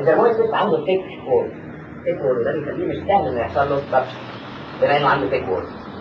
الدرمويد سيست عنده ثيك وول ثيك وول وده بيخليه مش سهل انه يحصل له ستراكشر بما انه عنده ثيك وول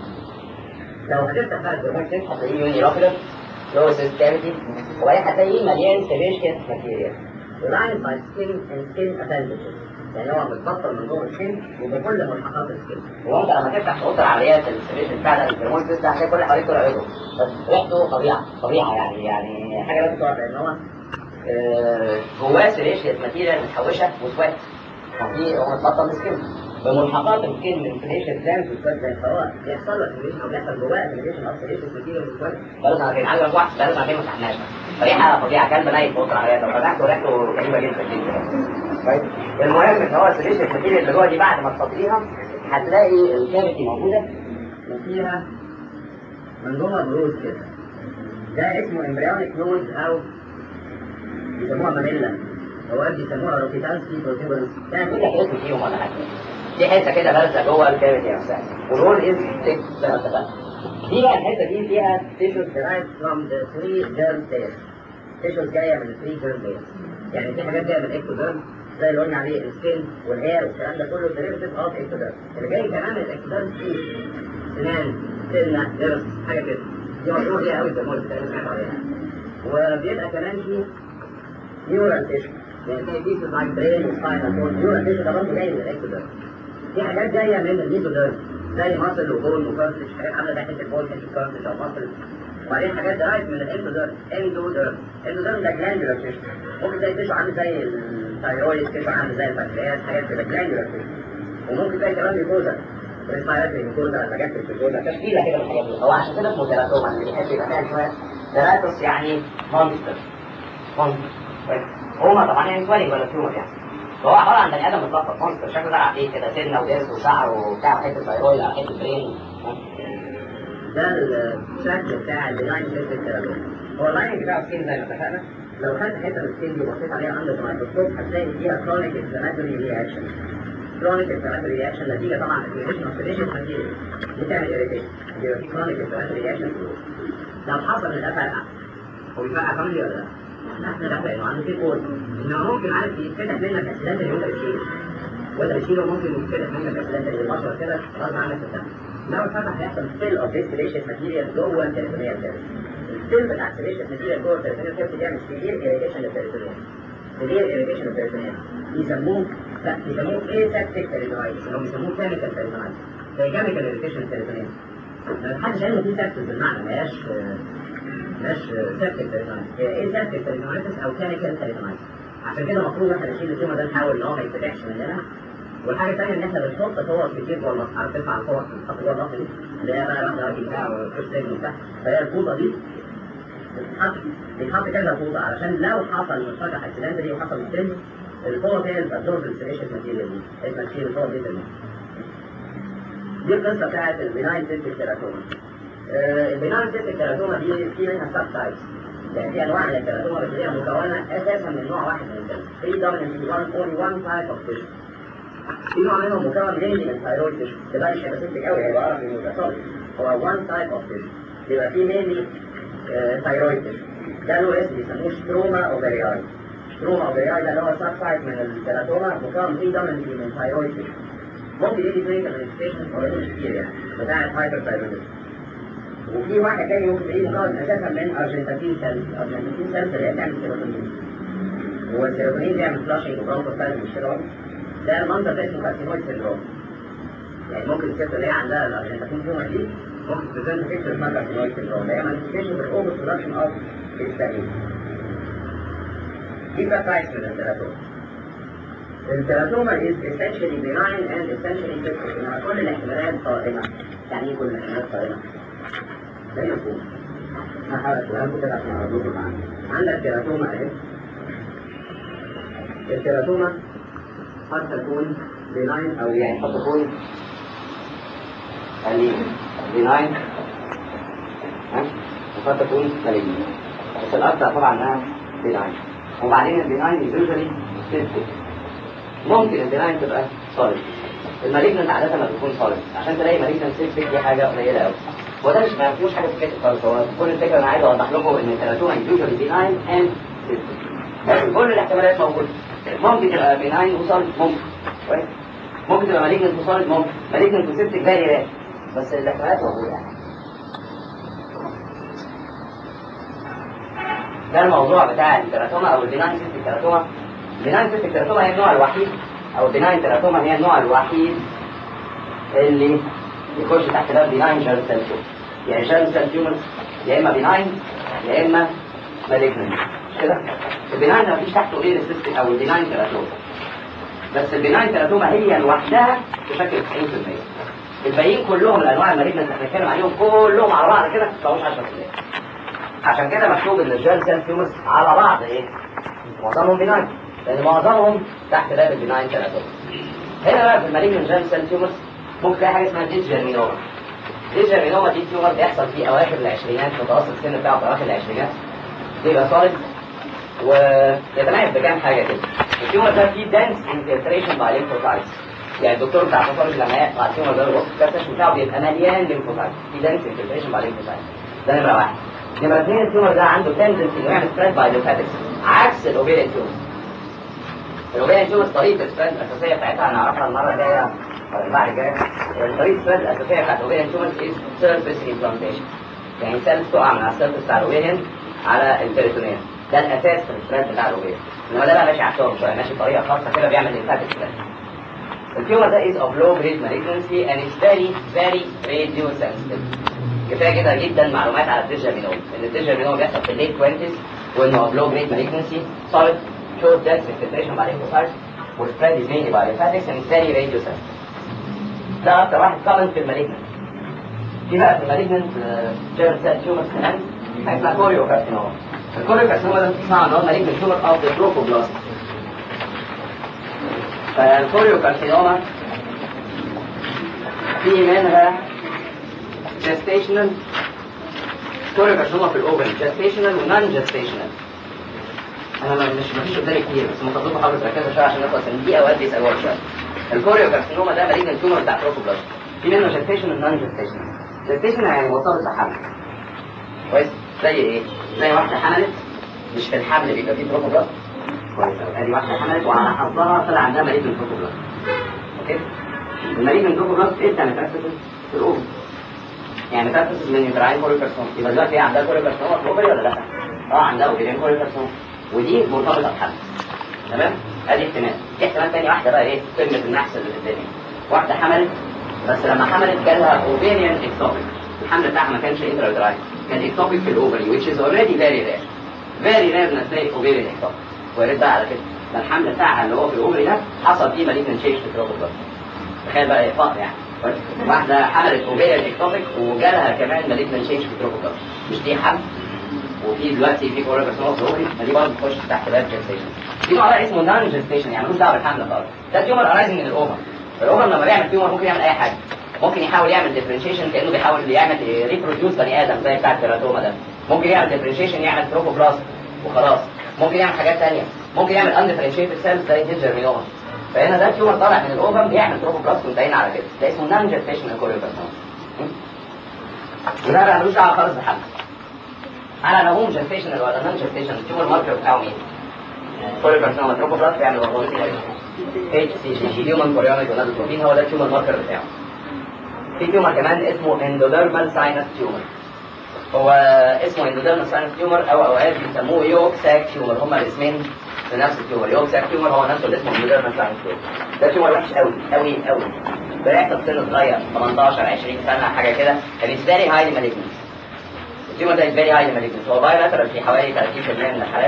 لو هتفتح بقى الدرمويد سيست هتلاقيه يوني رافيلر لو سيست كافيتي وبعدين هتلاقيه مليان سيبيشيس ماتيريال ولاين باي سكين اند سكين ابندجز يعني هو متبطل من جوه السكين وبكل ملحقات السكين وانت لما تفتح اوضه العمليات السيبيشن بتاع الدرمويد سيست هتلاقي كل اللي حواليك طول عيوبه بس ريحته فظيعه فظيعه يعني يعني حاجه لازم تعرف لان هو آه، جواه سيليشيس ماتيريال متحوشه وسوات في هو متبطل سكين بملحقات السكين من سيليشيس جلاند وسوات زي فهو بيحصل له سيليشن او بيحصل جواه سيليشن او سيليشيس ماتيريال وسوات بقاله سنتين عايز واحد بقاله سنتين ما فتحناش فريحه فظيعه كلب ميت في اوضه العمليات لو فتحته ريحته غريبه جدا جدا كويس المهم ان هو السيليشيس ماتيريال اللي جوه دي بعد ما تفضيها هتلاقي الكافيتي موجوده وفيها من جوه بروز كده ده اسمه امبريونيك نوز او بيسموها مانيلا اوقات بيسموها روكيتانسي بروتيبلز يعني كل حته فيهم ولا حاجه دي حته كده بارزه جوه الكافيتي نفسها والرول از ثيك زي ما اتفقنا دي بقى الحته دي فيها تيشوز درايف فروم ذا 3 جيرم لاير تيشوز جايه من 3 جيرم لاير يعني في حاجات جايه من الاكتوديرم زي اللي قلنا عليه السكين والهير والكلام ده كله ديريفيتيف اوف اكتوديرم اللي جاي كمان من الاكتوديرم فيه سنان سنه ضرس حاجه كده دي مشهور بيها قوي الدمويه بتتكلم عليها وبيبقى كمان فيه نيورال تيشو يعني في بيسز لايك برين وسباينال كورد نيورال تيشو ده برضه جاي من الاكتوديرم في حاجات جايه من الميزوديرم زي ماسل وبون وكارتش حاجات عامله زي حته بون حته كارتش او ماسل وبعدين حاجات درايف من الاندوديرم اندوديرم اندوديرم ده جلاندولار تيشو ممكن تلاقي تيشو عامل زي الثايرويد تيشو عامل زي البنكرياس حاجات كده جلاندولار تيشو وممكن تلاقي كمان ميكوزا ريسبيراتوري ميكوزا حاجات في الجوزا تشكيله كده من الحاجات دي هو عشان كده اسمه تيراتوما اللي بيحب يبقى فاهم شويه تيراتوس يعني مونستر مونستر هما طبعا يعني سوالي ولا تيومر يعني فهو عباره عن بني ادم متلخبط مونستر شكله زرع فيه كده سنه ودرس وشعر وبتاع وحته ثايرويد على حته برين ده الشكل بتاع اللاين سيستم تيراتوما هو اللاين بتاعه سكين زي ما اتفقنا لو خدت حته من السكين دي وبصيت عليها عند الميكروسكوب هتلاقي فيها كرونيك انفلاماتوري رياكشن كرونيك انفلاماتوري رياكشن نتيجه طبعا اكيوميشن اوف سيليشن ماتيريال بتعمل اريتيشن بيبقى في كرونيك انفلاماتوري رياكشن لو حصل ان ده فرقع هو بيفرقع فاميلي ولا لا؟ لا احنا لا لانه عنده في كود انما ممكن عارف يتفتح منك اكسيدنت اللي انت بتشيله وانت بتشيله ممكن يتفتح منك اكسيدنت اللي البشره كده غصب عنك في الدم لو اتفتح هيحصل ستيل اوف ذيس سيليشن ماتيريال جوه التليفونيال كده الستيل بتاع السيليشن ماتيريال جوه التليفونيال كده بيعمل سيفير اريتيشن للتليفونيال سيفير اريتيشن للتليفونيال يسموه لا يسموه ايه سابتيك تليفونايتس اللي هم بيسموه كيميكال تليفونايتس زي كيميكال اريتيشن للتليفونيال ما حدش قال في سابتيك بالمعنى ما هياش مش سيبتك تريتونايتس ايه سيبتك تريتونايتس او كيميكال تريتونايتس عشان كده المفروض احنا نشيل التيومر ده نحاول ان هو ما يتفتحش مننا والحاجه الثانيه ان احنا بنحط فوط كتير جوه المص عارف تسمع الفوط بتتحط جوه المص دي اللي هي بقى واحده راجل بتاع وكروس رجل وبتاع فهي الفوطه دي بتتحط بيتحط كذا فوطه علشان لو حصل مشترك اكسيدنت دي وحصل السن الفوط هي اللي بتابزورب السيليشن ماتيريال دي اسمها تشيل الفوط دي تاني دي القصه بتاعت البناين سيستم تيراتوما البناين سيستم تيراتوما دي في منها سب تايبس يعني في انواع من التيراتوما بس هي مكونه اساسا من نوع واحد من السيل في dominantly one only one type of tissue في نوع منهم مكون mainly من thyroid tissue ده بقى مش هيبقى سيستم قوي هيبقى اقرب للميتاسوليك هو one type of tissue بيبقى فيه mainly thyroid tissue ده له اسم بيسموه ستروما اوفرياي ستروما اوفرياي ده اللي هو سب تايب من التيراتوما مكون فيه dominantly من thyroid tissue ممكن يجي كلينيكال مانيفستيشن اوريدي كتير يعني بتاعت هايبر ثايرويدزم وفي واحد تاني ممكن تلاقيه مكون اساسا من ارجنتين سيلز ارجنتين سيلز اللي هي بتعمل سيروتونين والسيروتونين بيعمل فلاشنج وبرونكوستايل مش كده ده المنظر ده اسمه كارسينويد سيندروم يعني ممكن الست اللي هي عندها الارجنتين تيومر دي ممكن تبريزنت بيكتشر اسمها كارسينويد سيندروم اللي هي مانيفستيشن بالاوفر برودكشن اوف هيستامين دي بقى تايبس من التيراتوما التيراتوما is essentially benign and essentially cystic انما كل الاحتمالات قائمة يعني ايه كل الاحتمالات قائمة؟ زي ما تكون هحاول اشرحها لكم كده عشان اقرب لكم معانا عندك تيراتوما اهي التيراتوما قد تكون benign او يعني قد تكون قليل benign ها وقد تكون قليل بس الاكثر طبعا انها benign وبعدين البناين usually cystic ممكن البناين تبقى صالح المالجنت عادة ما بتكون صالح عشان تلاقي مالجنت سيستك دي حاجة قليلة قوي وده مش ما فيهوش حاجة في خالص هو كل الفكرة انا عايز اوضح لكم ان التلاتوما يوجوالي بناين اند سيستك لكن كل الاحتمالات موجودة ممكن تبقى بناين وصلت ممكن كويس ممكن تبقى مالجنت وصلت ممكن مالجنت وسبتك فيري رير بس الاحتمالات موجوده ده الموضوع بتاع التراتوما او البناين سيستيك تراتوما البناين سيستيك تراتوما هي النوع الوحيد او البناين تراتوما هي النوع الوحيد اللي يخش تحت باب بناين جيرم سيل تيومر يعني جيرم سيل تيومر يا اما بناين يا اما مالجنت مش كده البناين ما فيش تحته غير السيستيك او البناين تراتوما بس البناين تراتوما هي لوحدها تشكل 90% الباقيين كلهم الانواع المالجنت اللي بنتكلم عليهم كلهم على بعض كده ما 10% عشان كده مكتوب ان الجيرم سيل تيومرز على بعض ايه؟ معظمهم بناين لان معظمهم تحت باب البناين تراتوما هنا بقى في المالجنت جيرم سيل تيومرز ممكن تلاقي حاجه اسمها ديسجرمينوما ديسجرمينوما دي تيومر بيحصل في اواخر العشرينات متوسط السن بتاعه في اواخر العشرينات بيبقى صالب ويتميز بكام حاجه كده التيومر ده فيه دانس انفلتريشن باي ليمفوسايتس يعني الدكتور بتاع الباثولوجي لما يقطع التيومر ده الوسط الكشف بتاعه بيبقى مليان ليمفوسايتس في دانس انفلتريشن باي ليمفوسايتس ده نمره واحد نمره اثنين التيومر ده عنده تندنسي انه يعمل سبريد باي ليمفاتكس عكس الاوبيريان تيومر الاوبيريان تيومر طريقه السبريد الاساسيه بتاعتها هنعرفها المره الجايه ولا بعد الجايه طريقه السبريد الاساسيه بتاعت الاوبيريان تيومر از سيرفيس امبلانتيشن يعني سيلز تقع من على السيرفيس بتاع الاوبيريان على البريتونيوم ده الاساس في السبريد بتاع الاوبيريان انما ده بقى ماشي عكسهم شويه ماشي بطريقه خاصه كده بيعمل ليمفاتيك سبريد التيومر ده is of low grade malignancy and is very very radio sensitive كفايه كده جدا معلومات على الديجامينوم ان الديجامينوم بيحصل في الليت 20 وانه of low grade malignancy solid short depth infiltration by lymphocytes والسبريد is mainly by lymphatics and is very radio sensitive ده اكتر واحد كومن في المالجنت في بقى في المالجنت جيرم سيل تيومرز كمان حاجه اسمها كوريو كارسينوما الكوريو كارسينوما ده بتسمع ان هو مالجنت تيومر اوف ذا تروفوبلاست فالكوريو كارسينوما في منها جستيشنال كوريو كارسينوما في الاوفن جستيشنال ونون جستيشنال انا ما- مش مفيش قدامي كتير بس مطلوب حاولوا تركزوا شويه عشان نخلص ان دي اوقات بيسالوها شويه الكوريو كارسينوما ده مالجنت تيومر بتاع تروفوبلاست في منه جستيشن ونون جستيشن جستيشن يعني مرتبط بحمل كويس زي ايه؟ زي واحده حملت مش في الحمل بيبقى فيه تروفوبلاست كويس أوي. ادي واحده حملت وعلى حظها طلع عندها مالجنت تروفوبلاست اوكي المالجنت تروفوبلاست ايه ده متاسس في الاوفر يعني متاسس من يوتراين كوريو كارسينوما يبقى دلوقتي هي عندها كوريو كارسينوما في الاوفري ولا لا؟ اه عندها اوفرين كوريو كارسينوما ودي مرتبطه بحمل تمام ادي احتمال في احتمال تاني واحده بقى ايه قمه النحس اللي في الدنيا واحده حملت بس لما حملت جالها اوفيريان اكتوبيك الحمل بتاعها ما كانش انترايتراين كان اكتوبيك في الاوفري which is already very rare very rare انك تلاقي اوفيريان اكتوبيك وارد بقى على كده ده الحمل بتاعها اللي هو في الاوفري ده حصل فيه مالين تشينج في التروبوبلاست تخيل بقى اخفاق يعني كويس؟ واحده حملت اوفيريان اكتوبيك وجالها كمان مالين تشينج في التروبوبلاست مش دي حمل وفي دلوقتي في كورة كارسينوما ظهري فدي برضه تخش تحت باب جستيشن في نوع بقى اسمه نان جستيشن يعني ملوش دعوه بالحمل خالص ده تيومر ارايزنج من الاوفر الاوفر لما بيعمل تيومر ممكن يعمل اي حاجه ممكن يحاول يعمل ديفرنشيشن كانه بيحاول يعمل ريبروديوس بني ادم زي بتاع التيراتوما ده ممكن يعمل ديفرنشيشن يعمل تروفوبلاست وخلاص ممكن يعمل حاجات ثانيه ممكن يعمل اندفرنشيتد سيلز زي الجيرمينوما فهنا ده تيومر طالع من الاوفر بيعمل تروفوبلاست وانتهينا على كده ده اسمه نان جستيشن كوريوكارسينوما وده بقى ملوش دعوه خالص بالحمل على العموم جستيشنال ولا نون جستيشنال التيومر ماركر بتاعه مين؟ كل كارسينوما تروفوبلاست يعني هرموناتي اتش سي جي جي هيومن كوريونيك ونادوتروبين هو ده التيومر ماركر بتاعه في تيومر كمان اسمه اندوديرمال ساينس تيومر هو اسمه اندوديرمال ساينس تيومر او اوقات بيسموه يوك ساك تيومر هما الاسمين في نفس التيومر يوك ساك تيومر هو نفسه اللي اسمه اندوديرمال ساينس تيومر ده تيومر وحش قوي قوي قوي بيحصل في سن صغير 18 20 سنه حاجه كده and it's very highly malignant التيومر ده is very highly malignant هو بايلاترال في حوالي 30% من الحالات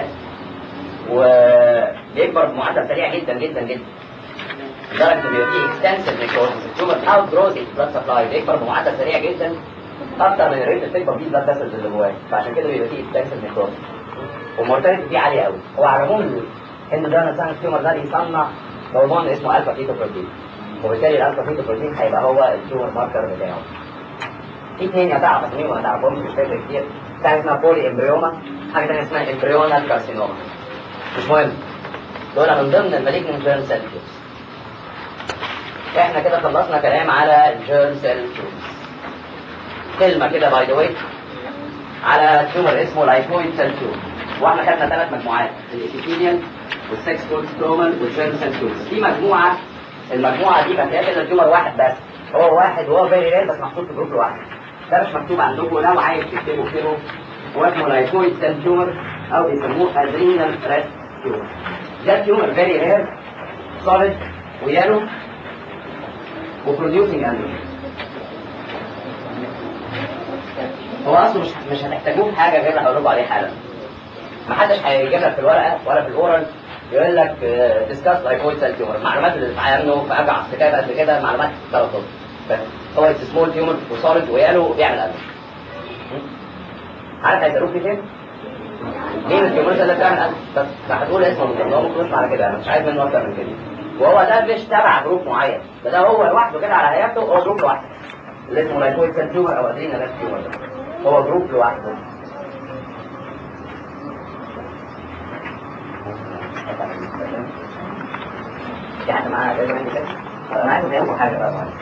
وبيكبر بمعدل سريع جدا جدا جدا لدرجه انه بيبقى فيه اكستنسيف نيكروزس التيومر اوت جروز بلاد سبلاي بيكبر بمعدل سريع جدا اكتر من الريت اللي بتكبر فيه البلاد فيسلز اللي جواه فعشان كده بيبقى فيه اكستنسيف نيكروزس والمورتاليتي فيه عاليه قوي هو على العموم ان ده مثلا التيومر ده بيصنع هرمون اسمه الفا كيتو بروتين وبالتالي الالفا كيتو بروتين هيبقى هو التيومر ماركر بتاعه في اثنين يا تعرف اسميهم ولا تعرفهمش مش فاكر كتير حاجه اسمها بولي امبريوما حاجه ثانيه اسمها امبريونال كارسينوما مش مهم دول من ضمن المالجنت جيرم سيل احنا كده خلصنا كلام على الجيرم سيل كلمه كده باي ذا واي على تيومر اسمه لايفويد سيل تيومر واحنا خدنا ثلاث مجموعات الابيثيليال والسكس سترومال والجيرمسال تيومرز دي مجموعه المجموعه دي ما فيهاش الا تيومر واحد بس هو واحد وهو فيري رير بس محطوط في جروب لوحده ده مش مكتوب عندكم لو عايز تكتبه اكتبه هو اسمه لايكويد سيل تيومر او بيسموه ادرينال ريست تيومر ده تيومر فيري رير سوليد ويالو وبروديوسنج اندروجين هو اصله مش مش هتحتاجوه في حاجه غير اللي هقول لكم عليه حالا ما حدش هيجيب لك في الورقه ولا في الاورال يقول لك ديسكاس لايكويد سيل تيومر المعلومات اللي عنه في ارجع كتاب قد كده معلومات ثلاث هو سمول تيومر وصارت ويالو وبيعمل قلب عارف هيسالوك في فين؟ مين التيومرز اللي بتعمل قلب؟ بس هتقول اسمه من هو ممكن على كده انا مش عايز منه اكتر من كده وهو ده مش تبع جروب معين ده, ده هو لوحده كده على هيئته هو جروب لوحده اللي اسمه لايكويد سيل تيومر او ادرينا تيومر ده هو جروب لوحده في حد معانا كده كده انا عايز افهمكم حاجه بقى معايا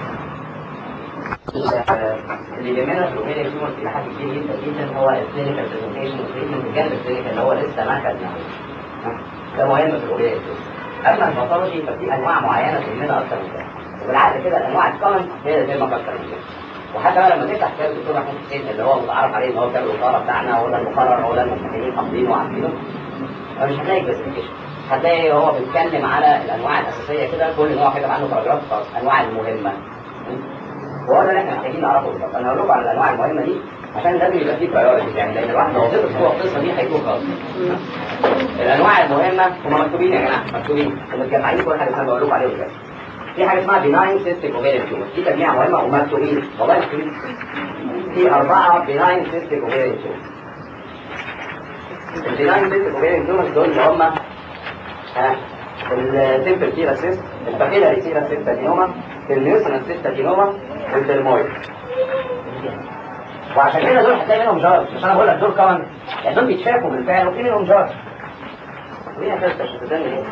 اللي يهمنا في الاوبينيا تيومر في حاجه كتير جدا جدا هو الكلينيكال برزنتيشن والتريتمنت الجانب الكلينيكال اللي هو لسه ما خدناهوش ده مهم في الاوبينيا تيومر اما الباثولوجي ففي انواع معينه تهمنا اكتر من كده وبالعكس كده الانواع الكومن هي اللي تهمك اكتر من كده وحتى بقى لما تفتح كتاب الدكتور محمود حسين اللي هو متعارف عليه ان هو كتاب الوزاره بتاعنا ولا المقرر ولا الممتحنين حافظينه وعارفينه فمش هتلاقي كلاسيفيكيشن هتلاقي هو بيتكلم على الانواع الاساسيه كده كل نوع كده عنده باراجراف انواع المهمه وهو ده اللي احنا محتاجين نعرفه بالظبط انا هقول لكم على الانواع المهمه دي عشان لازم يبقى فيه برايورتي يعني لان الواحد لو غلط جوه القصه دي هيكون خالص الانواع المهمه هم مكتوبين يا جماعه مكتوبين ومتجمعين كل حاجه اسمها بقول لكم عليهم كده في حاجه اسمها بناين سيستم اوفيريان تيومر دي تجميع مهمه ومكتوبين والله مكتوبين في اربعه بناين سيستم اوفيريان تيومر البناين سيستم اوفيريان تيومر دول اللي هم السيمبل سيرا سيست الباكيلاري سيرا سيست ادينوما النيوسنس سيست ادينوما والدرمويد وعشان كده دول هتلاقي منهم جار مش انا بقول لك دول كمان يعني دول بيتشافوا بالفعل وفي منهم جار مين يا فلسفه مش هتدني ليه؟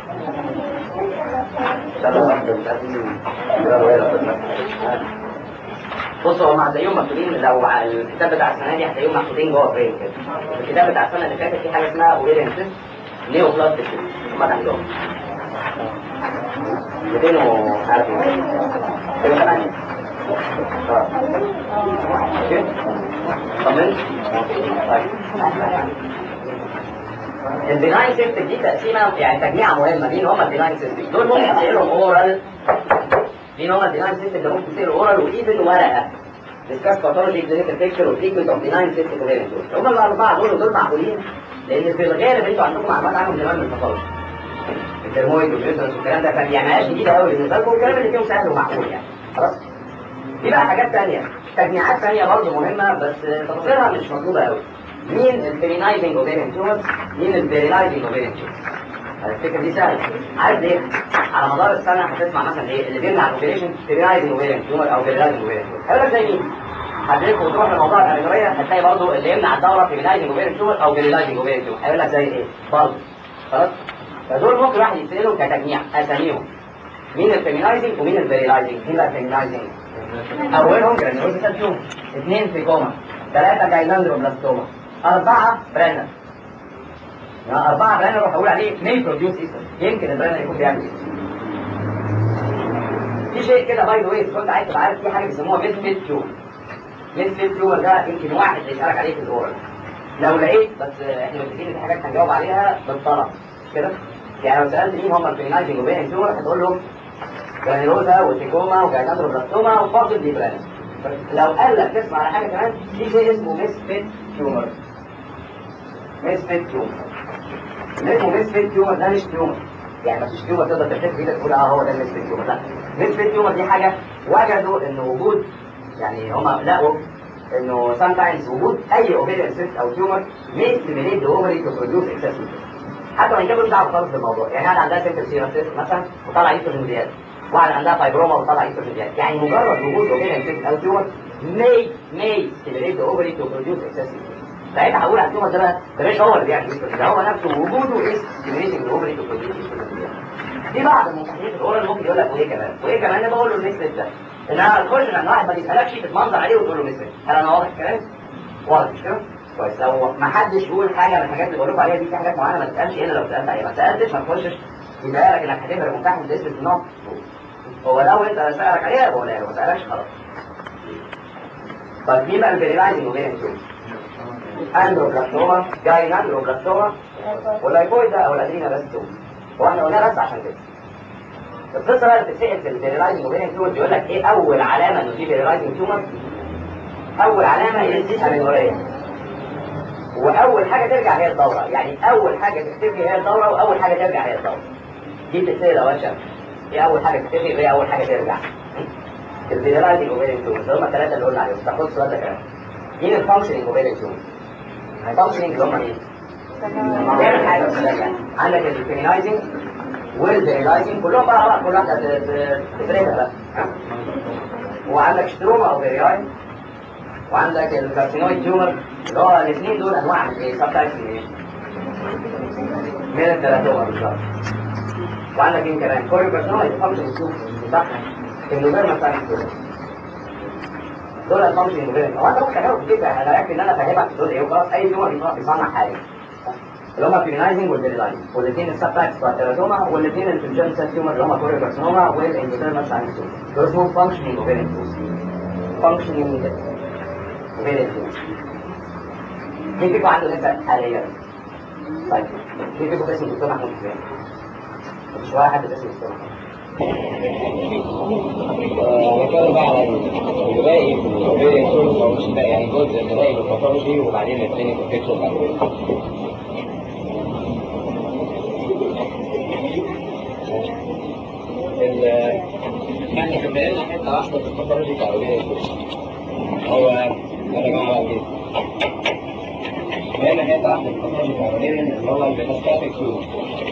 بصوا هم هتلاقيهم مكتوبين لو على الكتاب بتاع السنه دي هتلاقيهم محطوطين جوه فريم كده الكتاب بتاع السنه اللي فاتت في حاجه اسمها اوريريان سيست نيو بلاستيك هم عندهم 200 وعارف 208 اوكي طمنت طيب البناين سيستم دي تقسيمه يعني تجميعه مهمه مين هم البناين سيستم دول ممكن تسالهم اورال مين هم البناين سيستم اللي ممكن تسالهم اورال وايفن ورقه ديسكاس باثولوجي كلينيكال بيكتشر وتريتمنت اوف بناين سيستم كوفيرنت هم الاربعه دول ودول معقولين لان في الغالب انتوا عندكم معلومات عنهم زمان من الباثولوجي الترمويد والريزنس والكلام ده فما بيعملهاش جديده قوي بالنسبه لكم والكلام اللي فيهم سهل ومعقول يعني خلاص في بقى حاجات ثانيه تجميعات ثانيه برضه مهمه بس تفاصيلها مش مطلوبه قوي مين الفيرينايزنج اوفيريان تيومر مين الفيرينايزنج اوفيريان تيومر الفكره دي سهله عارف ليه على مدار السنه هتسمع مثلا ايه اللي بيمنع الاوبريشن فيرينايزنج اوفيريان تيومر او فيرينايزنج اوفيريان تيومر هيقول لك زي مين هتلاقيك وتروح لموضوع الامريكيه هتلاقي برضه اللي يمنع الدوره فيرينايزنج اوفيريان تيومر او فيرينايزنج اوفيريان تيومر هيقول لك زي ايه برضه خلاص فدول ممكن واحد يسألهم كتجميع اساميهم مين الفيمينايزنج ومين الفيريلايزنج مين بقى الفيمينايزنج اولهم جرانيولوسيتال تيومر اثنين فيكوما ثلاثه جايلاندروبلاستوما اربعه برانر يعني اربعه برانر هقول عليه مي بروديوس يمكن البرانر يكون بيعمل ايه في شيء كده باي ذا واي كنت عايز تبقى عارف في حاجه بيسموها ميسفيت تيومر ميسفيت تيومر ده يمكن واحد اللي يسالك عليه في الاورال لو لقيت بس احنا متفقين ان في حاجات هنجاوب عليها بالطلب كده يعني لو سالت مين هم الفينايزنج وبين تيومر هتقول لهم جرانيلوزا وتيكوما وجاينادروبلاستوما وفاصل ديبران لو قال لك تسمع على حاجه كمان في شيء اسمه ميسفيت تيومر ميسفيت تيومر اللي اسمه ميسفيت تيومر ده مش تيومر يعني مفيش تيومر تقدر تحس بايدك تقول اه هو ده الميسفيت تيومر لا ميسفيت تيومر دي حاجه وجدوا ان وجود يعني هم لقوا انه sometimes وجود اي ovarian cyst او tumor may stimulate the ovary to produce excess estrogen. حتى وان كان ملوش دعوه خالص بالموضوع يعني واحده عندها سيمبل سيراسيس مثلا وطلع ايستروجين زياده واحده عندها فايبروما وطلع ايستروجين زياده يعني مجرد وجود ovarian cyst او tumor may may stimulate the ovary to produce excess estrogen. ساعتها هقول على التيومر ده بقى ده مش هو اللي بيعمل ايستروجين ده هو نفسه وجوده is stimulating the ovary to produce estrogen. في بعض الممتحنين في الاورال ممكن يقول لك وايه كمان وايه كمان انا بقول له الميكس ده ان انا تخش عند واحد ما بيسالكش تتمنظر عليه وتقول له مثل هل انا واضح الكلام؟ واضح مش كده؟ كويس لو ما حدش يقول حاجه من الحاجات اللي بقول لكم عليها دي في حاجات معينه ما تسالش الا لو سالت عليها ما سالتش ما تخشش يبقى لك انك هتبقى ممتحن لسه نوت هو لو انت سالك عليها بقولها له ما سالكش خلاص طيب مين بقى الفيريلايزنج وبين اندروبلاستوما جاي اندروبلاستوما واللايكويد ده او الادرينا بس هو احنا قلنا بس عشان كده القصه بقى اللي بتتسال في الفيريلايزنج وبين التيومر بيقول لك ايه اول علامه انه في فيريلايزنج تيومر اول علامه هي الديسامينوريه واول حاجه ترجع هي الدوره يعني اول حاجه تختفي هي الدوره واول حاجه ترجع هي الدوره دي بتتسال اول شهر ايه اول حاجه تختفي وايه اول حاجه ترجع الفيريلايزنج وبين التيومر هم الثلاثه اللي قلنا عليهم تاخد السؤال ده كمان مين الفانكشننج وبين التيومر الفانكشننج اللي هم مين بيعمل حاجه بس يعني عندك الفيمينايزنج والفيريلايزنج كلهم بقى بقى كل واحده تفرقها بقى وعندك ستروما او فيرياي وعندك الكارسينويد تيومر اللي هو الاثنين دول انواع من ايه سب تايبس من ايه من الثلاثوما بالظبط وعندك مين كمان كوريو كارسينويد فانكشن تيومر صح النوبيرما بتاع التيومر دول الفانكشن النوبيرما هو انت ممكن تجاوب كده انا يكفي ان انا افهمك دول ايه وخلاص اي تيومر بيصنع حاجه اللي هم الفيمينايزنج والفيريلايزنج والاثنين السب تايبس بتوع التيراتوما والاثنين اللي في الجنسال تيومر اللي هم كوريو كارسينوما والاندوثيرمال ساينس تيومر دول اسمهم فانكشننج اوفيريان تيومر فانكشننج اوفيريان تيومر مين فيكم عنده لسه حاليا؟ طيب مين فيكم اسم الدكتور محمود حسين؟ مش واحد اسمه الدكتور محمود نتكلم بقى على الباقي في الاوبيريان سورس او مش باقي يعني جزء الباقي بالباثولوجي وبعدين الكلينيكال بيكتشر بعد كده احنا كملنا حته واحده في الباثولوجي بتاع الاوبيريان سورس هو انا جماعه بقى كده كملنا حته واحده في الباثولوجي بتاع الاوبيريان اللي هو الميتاستاتيك سورس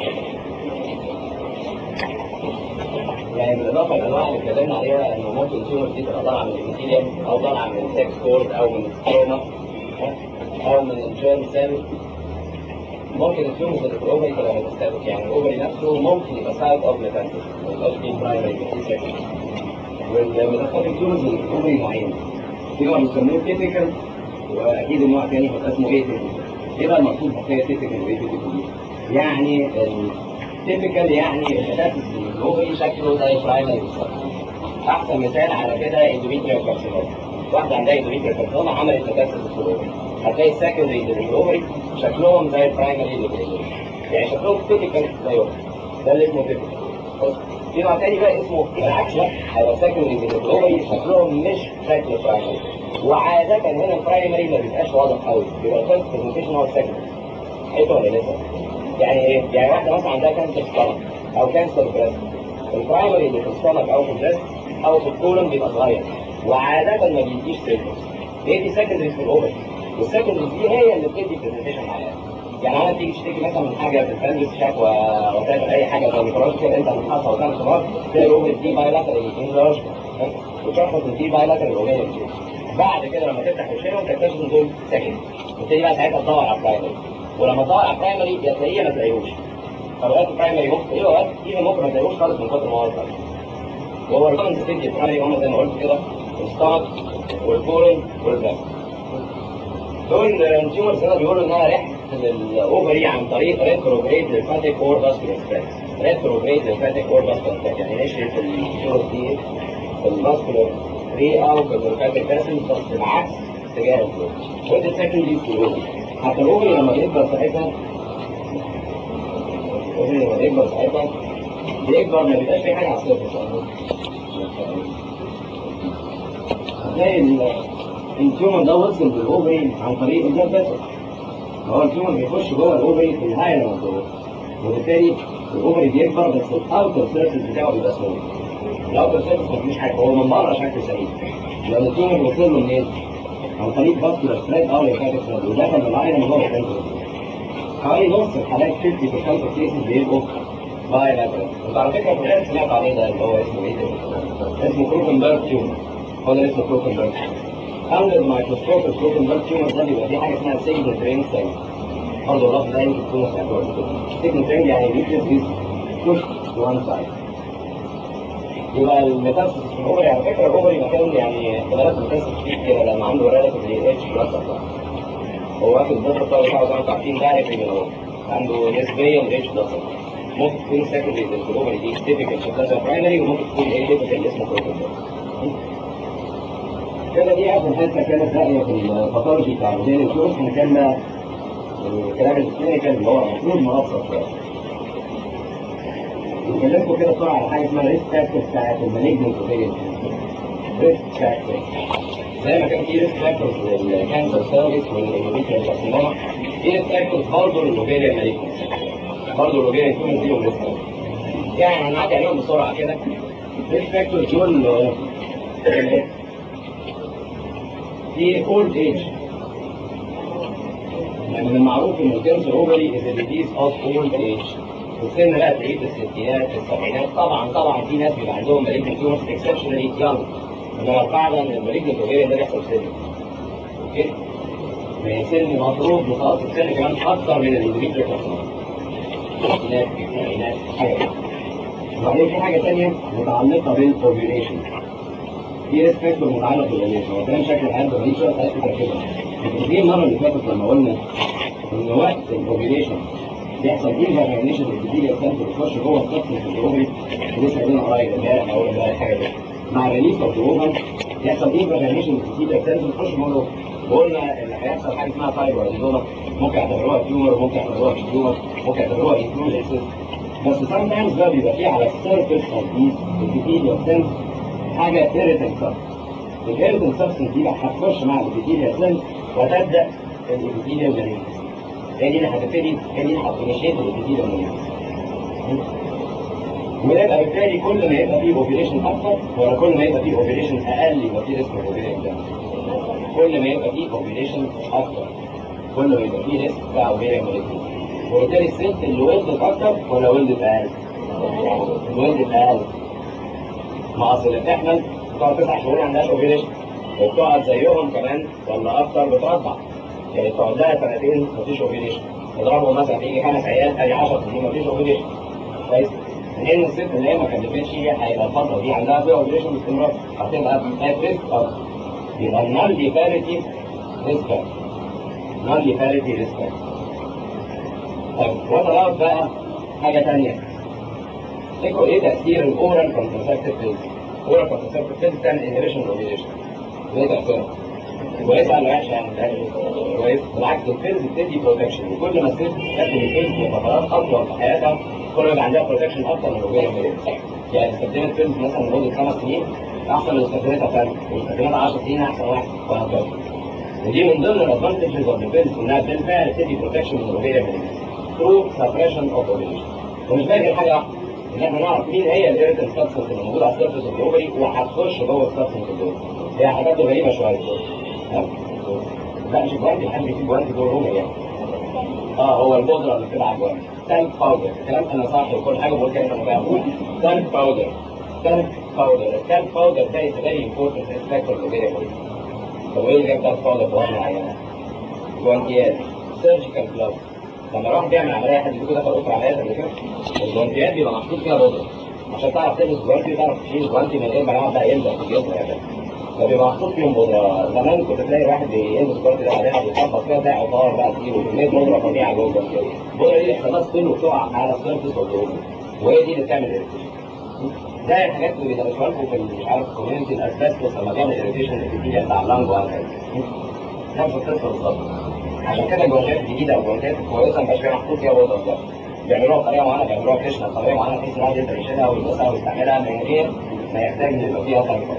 يعني بالاضافه للانواع اللي اتكلمنا عليها انه ممكن التيومر دي تبقى طالعه من الابيثيليوم او طالعه من السكس كورد او من الستروما او من الجيرم سيل ممكن التيومر اللي في الاوفري تبقى ميتاستاتيك يعني الاوفري نفسه ممكن يبقى سايد اوف ميتاستاتيك ما يبقاش فيه برايمري يبقى فيه سكندري والميتاستاتيك تيومرز اللي في الاوفري نوعين في نوع بيسموه تيبيكال واكيد النوع الثاني هيبقى اسمه ايه ايه بقى المقصود بحكايه تيبيكال وايه تيبيكال يعني تيبيكال يعني الميتاستاتيك الاوفري شكله زي البرايمري بالظبط احسن مثال على كده اندوميتريال كارسينوما واحده عندها اندوميتريال كارسينوما عملت ميتاستاسيس في الاوفري هتلاقي السكندري اللي في الاوفري شكلهم زي البرايمري اللي في الاوفري يعني شكلهم تيبيكال زيهم ده اللي اسمه تيبيكال في نوع تاني بقى اسمه العكس بقى هيبقى السكندري اللي في الاوفري شكلهم مش شكل البرايمري وعادة هنا البرايمري ما بيبقاش واضح قوي بيبقى الفيرست برزنتيشن هو السكندري حلو ولا لسه؟ يعني ايه؟ يعني واحده مثلا عندها كانسر ستمك او كانسر بريست البرايمري اللي في الستمك او في البريست او في الكولون بيبقى صغير وعادة ما بيديش سيرفس هي دي سكندري في الاوفر والسكندري دي هي اللي بتدي برزنتيشن معايا يعني انا تيجي تشتكي مثلا من حاجه في الفندس شكوى وتعمل اي حاجه زي ميكروبات كده انت بتحصل وتعمل سمار تلاقي الاوفر دي بايلاترال انلارج وتشخص ان دي بايلاترال اوفر بعد كده لما تفتح وشيلهم تكتشف ان دول سكند تبتدي بقى ساعتها تدور على البرايمري ولما تدور على البرايمري يا تلاقيه يا ما تلاقيهوش اوقات البرايمري ممكن ايه اوقات كتير ممكن ما تلاقيهوش خالص من كتر ما هو البرايمري وهو الكومنت تدي البرايمري هم زي ما قلت كده الستامك والكورن والبلاك دول التيومرز هنا بيقولوا انها ريحه الاوفري عن طريق ريتروجريد للفاتيك اور فاسكولار سبريد ريتروجريد للفاتيك اور فاسكولار سبريد يعني نشرت التيومرز دي في الفاسكولار ريئه وفي الفاتيك باسل بس بالعكس اتجاه الفلو ودي سكندري في الاوفري حتى الاوفري لما بيكبر ساعتها الاوفري لما بيكبر ساعتها بيكبر ما بيبقاش في حاجه على الصفر هتلاقي التيومر ده وصل بالاوفري عن طريق البلاد فيسل هو التيومر بيخش جوه الاوفري في الهاير من جوه وبالتالي الاوفري بيكبر بس الاوتر سيرفيس بتاعه بيبقى سمول الاوتر سيرفيس مفيش حاجه هو من بره شكله سليم لان التيومر وصل له منين؟ عن طريق فاسكولار ثريد او لفاتك ثريد ودخل من الهاير من جوه الانتر حوالي نص الحالات 50% كيسز بيبقوا باي لاترال انت على فكره في الغالب سمعت عليه ده اللي هو اسمه ايه ده؟ اسمه كروكنبرج تيومر هو ده اسمه كروكنبرج اول الميكروسكوب الكروكنبرج تيومر ده بيبقى فيه حاجه اسمها سيجنال برين سيل برضه اللفظ ده يمكن تكونوا سمعتوه قبل كده سيجنال برين يعني اليوترس از بوش تو وان سايد يبقى الميتاستاسيس في الاوفري على فكره الاوفري مكان يعني احتمالات الميتاستاسيس فيه كده لما عنده ريلاتيفلي اتش بلس هو واخد الضغط بتاعه بتاعه زي ما انتم عارفين دايركت من اهو عنده نسبيا ريتش ضغط ممكن تكون سكندري للجلوبال دي تيبيكال في برايمري وممكن تكون ايه تيبيكال اسمه بروتوكول كده دي اول حته كانت باقيه في الباثولوجي بتاع الموديل الشورس احنا كنا الكلام الكلينيكال اللي هو المفروض مبسط شويه نكلمكم كده بسرعه على حاجه اسمها ريسك فاكتور بتاعت المالجنت اوبيريان ريسك فاكتور زي ما كان في ريسك فاكتورز للكانسر سيرفيس والاندوميتريال كارسينوما في ريسك فاكتورز برضه للاوبيريان مالجنت برضه الاوبيريان تيومر فيهم ريسك يعني هنعدي عليهم بسرعه كده ريسك فاكتورز دول في اولد ايج يعني من المعروف ان الكانسر اوفري از ديزيز اوف اولد ايج السن بقى تلاقيه في الستينات في السبعينات طبعا طبعا في ناس بيبقى عندهم مالجنت تيومرز اكسبشنالي يونج انما القاعده ان المالجنت اوفري ده بيحصل سن اوكي يعني سن مفروض متوسط السن كمان اكثر من الاندوميتريال كارسينوما الستينات السبعينات حاجه كده وبعدين في حاجه ثانيه متعلقه بالاوفيوليشن في ريسك فاكتور متعلق بالاوفيوليشن هو كان شكل الحياه بقى شويه حاجات كده دي المره اللي فاتت لما قلنا ان وقت الاوفيوليشن بيحصل ايه فايبريشن الكتير الكانسر بتخش جوه الطفل في الاوفري لسه قايلين قريب امبارح او امبارح حاجه كده مع ريليس اوف اوفر يحصل ايه فايبريشن الكتير الكانسر بتخش جوه وقلنا ان هيحصل حاجه اسمها فايبروزوما ممكن يعتبروها تيومر ممكن يعتبروها مش تيومر ممكن يعتبروها انكلوجن بس سام تايمز بقى بيبقى فيه على السيرفيس اوف دي الكتير سيلز حاجه ايريتنت سبستنس الايريتنت سبستنس دي بقى هتخش مع الكتير سيلز وتبدا الكتير مالينس هي دي اللي هتبتدي هي دي اللي هتنشيط الكتير مالينس ويبقى بالتالي كل ما يبقى فيه اوبريشن اكتر ولا كل ما يبقى فيه اوبريشن اقل يبقى فيه ريسك اوبريشن كل ما يبقى فيه اوبريشن اكتر كل ما يبقى فيه ريسك بتاع اوبريشن وبالتالي الست اللي ولدت اكتر ولا ولدت اقل؟ اللي ولدت اقل ما اصل اللي بتحمل بتقعد تسع شهور ما عندهاش اوبريشن وبتقعد زيهم كمان ولا اكتر بترضع يعني تقعد لها سنتين مفيش اوبريشن تضربهم مثلا يجي خمس عيال ادي 10 سنين مفيش اوبريشن كويس لان الست اللي هي ما خلفتش هيبقى الفتره دي عندها فيها اوبريشن باستمرار هتبقى ات ريسك اكتر يبقى النون ديفاريتي ريسك نون ديفاريتي ريسك طيب وات بقى حاجه ثانيه تفتكروا ايه تاثير الاورال كونترسبتيف بيلز؟ اورال كونترسبتيف بيلز بتعمل انهبيشن اوبريشن ايه تاثيرها؟ كويسه ولا وحشه يعني؟ كويس بالعكس البيلز بتدي بروتكشن وكل ما الست تاخد البيلز لفترات اطول في حياتها كل ما يبقى عندها بروتكشن اكتر من الاورال يعني استخدمت بيلز مثلا لمده خمس سنين احسن من استخدامتها سنه واستخدامتها 10 سنين احسن واحد وهكذا ودي من ضمن الادفانتجز اوف البيلز انها بالفعل تدي بروتكشن من الاورال ثرو سبريشن اوف اوبريشن ومش باقي حاجه واحده ان احنا نعرف مين هي الايريتنت سبستنس اللي موجوده على السيرفيس اوف الاوفري وهتخش جوه السبستنس اوف هي حاجات غريبه شويه لا مش جوانتي الحاجه في جوانتي جوه الاوفري يعني اه هو البودره اللي بتبقى جوانتي سالك باودر الكلام انا صح وكل حاجه بقول كده انا بقول سالك باودر سالك باودر السالك باودر ده از فيري امبورتنت فاكتور للفيريبل طب ايه اللي جاب سالك باودر في واحده معينه؟ جوانتيات سيرجيكال جلوف لما الواحد بيعمل عمليه حد بيكون دخل اوضه عمليات قبل كده الجوانتيات بيبقى محطوط فيها بودره عشان تعرف تلبس جوانتي وتعرف تشيل جوانتي من غير ما يقعد بقى يلزق في الجسم يعني فبيبقى محطوط فيهم بودره زمان كنت تلاقي واحد بيلبس جوانتي ده بعدين بيخبط فيها تلاقي عطار بقى كتير وكميه بودره فظيعه جوه الجوانتي البودره دي خلاص كله بتقع على السيرفيس اوف وهي دي اللي بتعمل اريتيشن زي الحاجات اللي بيدرسوها لكم في مش عارف الكوميونتي الاسبستوس لما بيعمل اريتيشن الابيثيليا بتاع اللانج وهكذا نفس القصه بالظبط عشان كده الجوانتيات الجديده والجوانتيات الكويسه ما بقاش فيها محطوط فيها بودره ده بيعملوها بطريقه معينه بيعملوها كشنه بطريقه معينه بحيث الواحد يقدر يشيلها ويلبسها ويستعملها من غير ما يحتاج ان يبقى فيها طريقه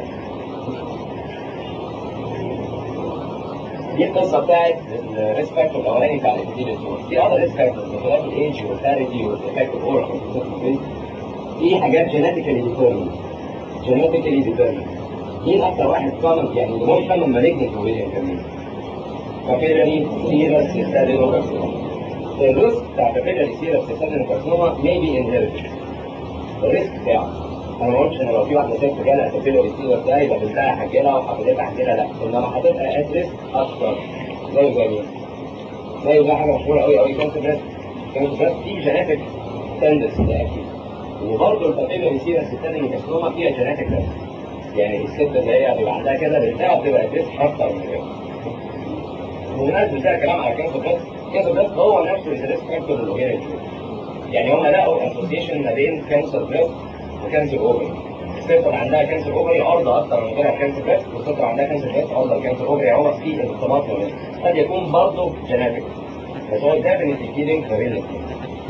دي القصه بتاعت الريسك فاكتور الاولاني بتاع الابيثيليا دي اقدر ريسك فاكتور بخلاف الايدج والثالثي والافكت الاورال في حاجات جينيتيكالي ديترمين جينيتيكالي ديترمين مين اكتر واحد كومن يعني اللي مش كومن مالجنت ويليام كمان كابيلاري سيرس سيستادينوكارسينوما الريسك بتاع كابيلاري سيرس سيستادينوكارسينوما may be inherited الريسك بتاعه انا ما قلتش ان لو في واحده ست جالها كابيلاري سيرس ده يبقى بنتها هتجيلها وحفيدتها هتجيلها لا انما هتبقى ات ريسك اكتر زي زي مين؟ زي زي حاجه مشهوره قوي قوي كانسر بريست كانسر بريست دي جينيتك تندنسي ده اكيد وبرضه الكابيلاري سيرس سيستادينوكارسينوما فيها جينيتك يعني الست اللي هي بيبقى عندها كده بنتها بتبقى ات ريسك اكتر من كده بمناسبه ده كلام على كانسر بريست كانسر بريست هو نفسه الريسك فاكتور للاوفيريان يعني هم لقوا اسوسيشن ما بين كانسر بريست وكانسر اوفري الست اللي عندها كانسر اوفري عرضه اكتر من غيرها كانسر بريست والست اللي عندها كانسر بريست عرضه لكانسر اوفري هو في ارتباط ما بينهم قد يكون برضه جينيتك بس هو ديفنتلي فيلينج ما بين الاثنين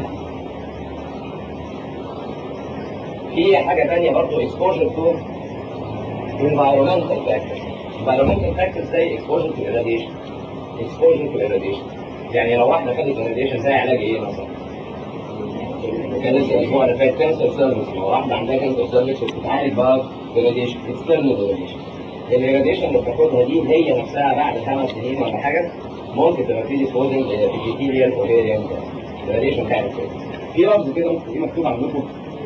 في حاجه ثانيه برضه اكسبوجر تو environmental factors environmental factors زي exposure to irradiation exposure to irradiation يعني لو واحده خدت irradiation زي علاج ايه مثلا؟ كان لسه الاسبوع اللي فات كانسر سيرفيس لو واحده عندها كانسر سيرفيس وبتتعالج بقى irradiation external irradiation الirradiation اللي بتاخدها دي هي نفسها بعد خمس سنين ولا حاجه ممكن تبقى في ديسبوزنج epithelial ovarian irradiation بتاعت كده في لفظ كده ممكن تلاقيه مكتوب عندكم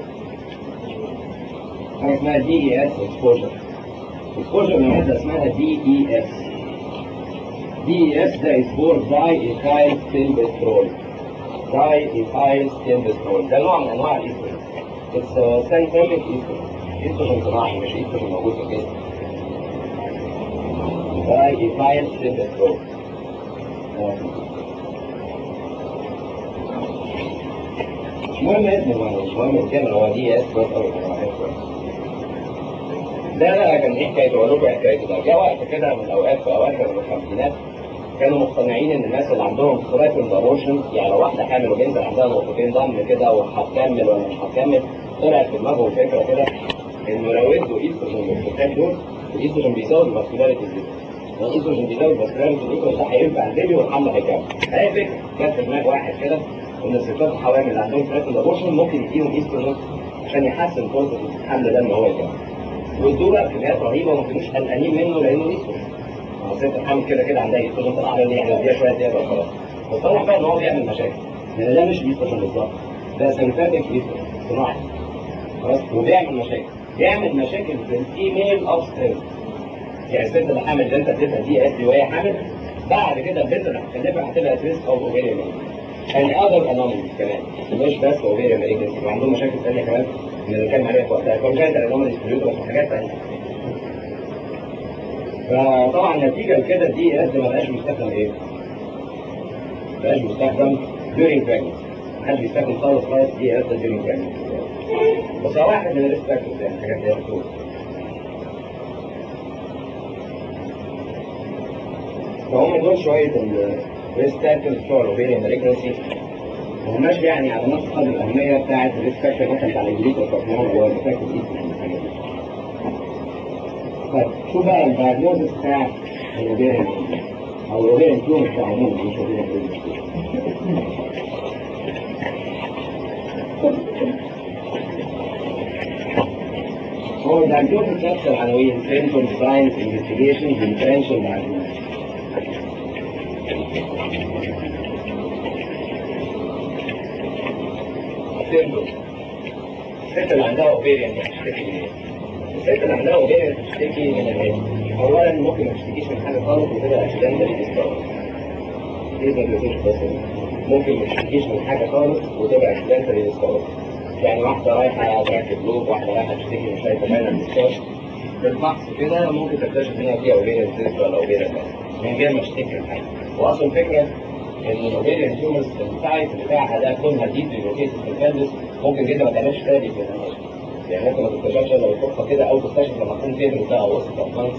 حاجه اسمها دي اي اس اكسبوجر اكسبوجر من واحده اسمها دي اي اس دي اي اس ده اسبور داي ايثايل سيلبسترول داي ايثايل سيلبسترول ده نوع من انواع الايستروجين اتس سينثيتيك ايستروجين ايستروجين صناعي مش ايستروجين موجود في الجسم داي ايثايل سيلبسترول مش مهم اسمه مش مهم الكلمه هو دي اس بس او ده بقى كان ايه حكايته اقول لكم حكايته ده جه وقت كده من الاوقات في اواخر الخمسينات كانوا مقتنعين ان الناس اللي عندهم ثرايتند ابورشن يعني لو واحده حامل وبنت عندها نقطتين دم كده وهتكمل ولا مش هتكمل طلعت في دماغهم فكره كده انه لو ادوا ايستروجين للستات دول الايستروجين بيزود الفاسكولاريتي دي الايستروجين بيزود الفاسكولاريتي دي ده هينفع البيبي والحمل هيكمل هي فكره جت في دماغ واحد كده ان الستات الحوامل اللي عندهم ثرايتند ابورشن ممكن يديهم ايستروجين عشان يحسن فرصه الحمل ده ان هو يكمل وادوا بقى كميات رهيبه وما كانوش قلقانين منه لانه ايستروجين الست الحامل كده كده عندها ايستروجين طلع له يعني اديها شويه زياده وخلاص بس طلع بقى ان هو بيعمل مشاكل لان ده مش ايستروجين بالظبط ده سنتاتيك ايستروجين صناعي خلاص وبيعمل مشاكل بيعمل مشاكل في الفيميل اوف ستريم يعني الست اللي حامل اللي انت اديتها دي اس دي وهي حامل بعد كده البنت اللي هتخلفها هتبقى ريسك اوف اوفيريان and other anomalies كمان مش بس اوفيريان مالجنسي وعندهم مشاكل ثانيه كمان من اللي كان عليها في وقتها كونجنتال انوماليز في اليوترس وحاجات ثانيه فطبعا نتيجه لكده دي اس ما بقاش مستخدم ايه؟ ما بقاش مستخدم during pregnancy محدش بيستخدم خالص خالص دي اس during pregnancy بس هو واحد من الريسك فاكتورز يعني حاجات زي كده فهم دول شويه الريسك فاكتورز بتوع الاوفيريان مالجنسي ما هماش يعني على نفس قدر الاهميه بتاعت الريسك فاكتور مثلا بتاع الجليد والكارسينوما اللي هو الريسك فاكتور طيب شو بقى الدايجنوزس بتاع الاوفيريان او الاوفيريان تيومر بتاع عموما مش اوفيريان هو الدايجنوزس نفس العناوين سيمتوم ساينز انفستيجيشن ديفرنشال دايجنوزس سيمتوم الست اللي عندها اوفيريان بتشتكي من ايه؟ الست اللي عندها اوفيريان بتشتكي من ايه؟ اولا ممكن ما تشتكيش من حاجه خالص وتبقى اكسيدنتال ديسكفر ايه ده اللي بس ممكن ما تشتكيش من حاجه خالص وتبقى اكسيدنتال ديسكفر يعني واحده رايحه تركب لوب واحده رايحه تشتكي من شويه تمام ديسكفر بالفحص كده ممكن تكتشف ان هي فيها اوفيريان سيست ولا اوفيريان من غير ما تشتكي من حاجه واصل الفكره ان الاوفيريان تيومرز السايت بتاعها ده كونها ديب لوكيتد في الفندس ممكن جدا ما تعملش تاني في الاناجم يعني ممكن ما تكتشفش الا بالصدفه كده او تكتشف لما تكون كبر بقى وسط ادفانس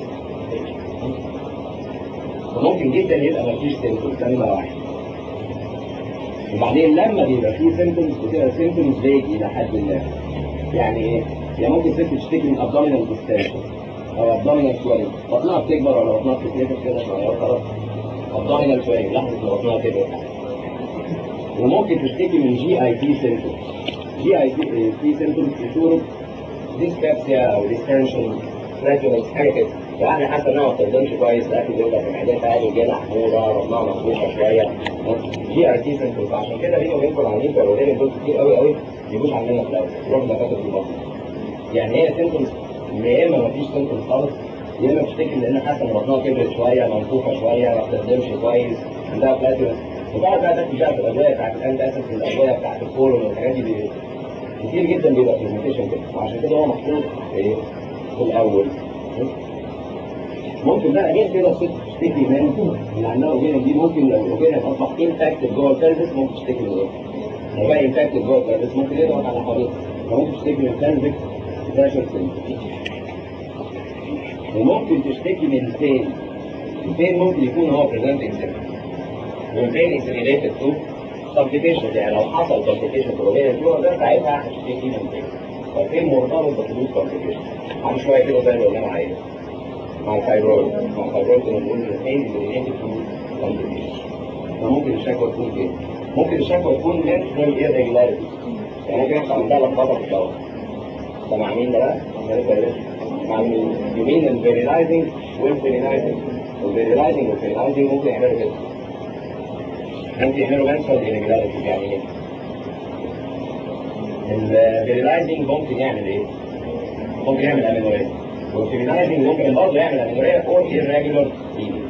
وممكن جدا يبقى ما فيش سيمتومز ده نمره واحد وبعدين لما بيبقى فيه سيمتومز بتبقى سيمتومز فيج الى حد ما يعني ايه؟ يعني ممكن ست تشتكي من ابدومينال ديستنشن او ابدومينال سويلنج بطنها بتكبر ولا بطنها بتتنفخ كده شويه خلاص ابدومينال سويلنج لحظه ما بطنها كبر وممكن تشتكي من جي اي تي سيمتومز جي اي تي سيمتومز في صوره ديسبابسيا او ديستنشن فلاجولنس حاجه كده واحده حاسه انها ما بتهضمش كويس الاكل بيبقى في معدتها عادي جالها حموضه بطنها مفتوحه شويه جي اي تي سيمتومز عشان كده بيني وبينكم العيانين بتوع الولاد دول كتير قوي قوي ما يجوش عندنا في الاول يروحوا دكاتره في البطن يعني هي سيمتومز يا اما ما فيش سيمتومز خالص يا اما بتشتكي ان انا حاسه ان بطنها كبرت شويه منفوخه شويه ما بتهضمش كويس عندها فلاجولنس وبعد بقى تاخد بقى في الادويه بتاعت القلب اسف الادويه بتاعت الكولون والحاجات دي بي- كتير جدا بيبقى برزنتيشن كده وعشان كده هو محطوط في ايه؟ في الاول ممكن بقى غير كده الست تشتكي من اللي عندها اوبينيون دي ممكن لو الاوبينيون اصبح انفكتد جوه البلفس ممكن تشتكي من ايه؟ لو بقى انفكتد جوه البلفس ممكن يضغط على حواليه فممكن تشتكي من pelvic pressure sensation وممكن تشتكي من بين البين ممكن يكون هو presenting symptom والبين is related to complications يعني لو حصل complication في الاوبينيون جوه ده ساعتها هتشتكي من بين فالبين مرتبط بحدوث complication عامل شويه كده زي اللي قلنا عليه مع الفايبرويد مع الفايبرويد كنا بنقول ان البين related to complications فممكن الشكوى تكون ايه؟ ممكن الشكوى تكون menstrual irregularity يعني ممكن يحصل عندها لخبطه في الدورة ده مع مين ده بقى؟ مع مين؟ يمين الفيريلايزنج والفيريلايزنج والفيريلايزنج والفيريلايزنج ممكن يعملوا كده ممكن يعملوا menstrual irregularity يعني ايه؟ الفيريلايزنج ممكن يعمل ايه؟ ممكن يعمل امينوريا والفيريلايزنج ممكن برضه يعمل امينوريا اور irregular bleeding